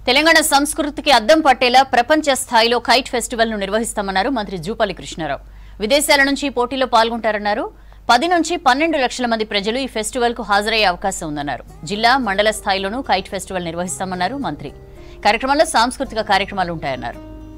తెలంగాణ సంస్కృతికి అద్దం పట్టేలా ప్రపంచ స్థాయిలో కైట్ ఫెస్టివల్ ను నిర్వహిస్తామన్నారు మంత్రి జూపల్లి కృష్ణారావు విదేశాల నుంచి ఈ పోటీలో పాల్గొంటారన్నారు పది నుంచి పన్నెండు లక్షల మంది ప్రజలు ఈ ఫెస్టివల్ కు హాజరయ్యే అవకాశం ఉందన్నారు జిల్లా మండల స్థాయిలోనూ కైట్ ఫెస్టివల్ నిర్వహిస్తామన్నారు మంత్రి కార్యక్రమంలో సాంస్కృతిక కార్యక్రమాలు ఉంటాయన్నారు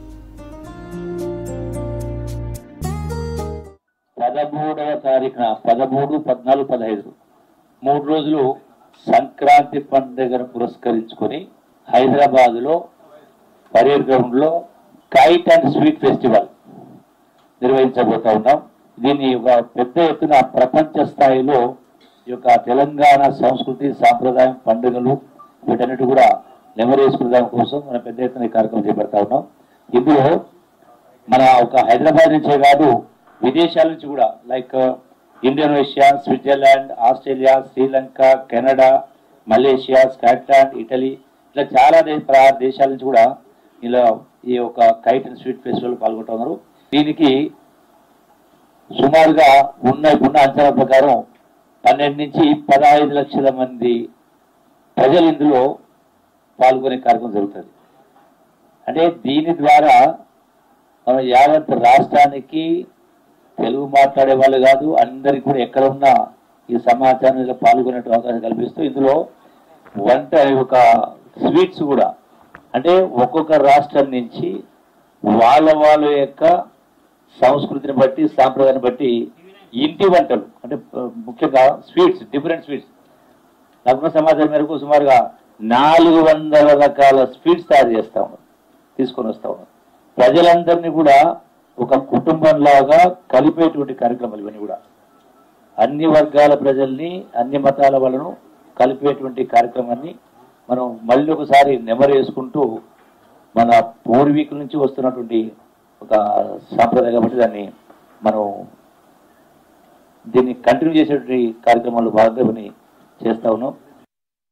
పదమూడవ తారీఖున పదమూడు పద్నాలుగు పదహైదు మూడు రోజులు సంక్రాంతి పండుగను పురస్కరించుకొని హైదరాబాద్ లో పరేడ్ గ్రౌండ్ లో కైట్ అండ్ స్వీట్ ఫెస్టివల్ నిర్వహించబోతా ఉన్నాం దీన్ని ఒక పెద్ద ఎత్తున ప్రపంచ స్థాయిలో ఈ యొక్క తెలంగాణ సంస్కృతి సాంప్రదాయం పండుగలు వీటన్నిటి కూడా నెమరేసుకునే దాని కోసం మనం పెద్ద ఎత్తున ఈ కార్యక్రమం చేపడతా ఉన్నాం ఇందులో మన ఒక హైదరాబాద్ నుంచే కాదు విదేశాల నుంచి కూడా like Indonesia Switzerland Australia Sri Lanka Canada Malaysia Scotland Italy ఇట్లా చాలా దే- ప్రా- దేశాల నుంచి కూడా ఇలా ఈ యొక్క కైట్ అండ్ స్వీట్ ఫెస్టివల్ పాల్గొంటున్నారు దీనికి సుమారుగా ఉన్న ఉన్న అంచనా ప్రకారం పన్నెండు నుంచి పదహైదు లక్షల మంది ప్రజలు ఇందులో పాల్గొనే కార్యక్రమం జరుగుతుంది అంటే దీని ద్వారా మన యావత్ రాష్ట్రానికి తెలుగు మాట్లాడే వాళ్ళు కాదు అందరికి కూడా ఎక్కడ ఉన్నా ఈ సమాచారంలో పాల్గొనే అవకాశం కల్పిస్తూ ఇందులో వంట ఒక స్వీట్స్ కూడా అంటే ఒక్కొక్క రాష్ట్రం నుంచి వాళ్ళ వాళ్ళ యొక్క సంస్కృతిని బట్టి సాంప్రదాయాన్ని బట్టి ఇంటి వంటలు అంటే ఆ, ముఖ్యంగా స్వీట్స్ డిఫరెంట్ స్వీట్స్ నాకున్న సమాచారం మేరకు సుమారుగా నాలుగు వందల రకాల స్వీట్స్ తయారు చేస్తా ఉన్నారు తీసుకొని వస్తా ఉన్నారు ప్రజలందరినీ కూడా ఒక కుటుంబంలాగా కలిపేటువంటి కార్యక్రమాలు ఇవన్నీ కూడా అన్ని వర్గాల ప్రజల్ని అన్ని మతాల వాళ్ళను కలిపేటువంటి కార్యక్రమాన్ని మనం మళ్ళీ ఒకసారి నెమరేసుకుంటూ మన పూర్వీకుల నుంచి వస్తున్నటువంటి ఒక సాంప్రదాయం కాబట్టి దాన్ని మనం దీన్ని కంటిన్యూ చేసేటువంటి కార్యక్రమాలు భాగంగా ఇవన్నీ చేస్తా ఉన్నాం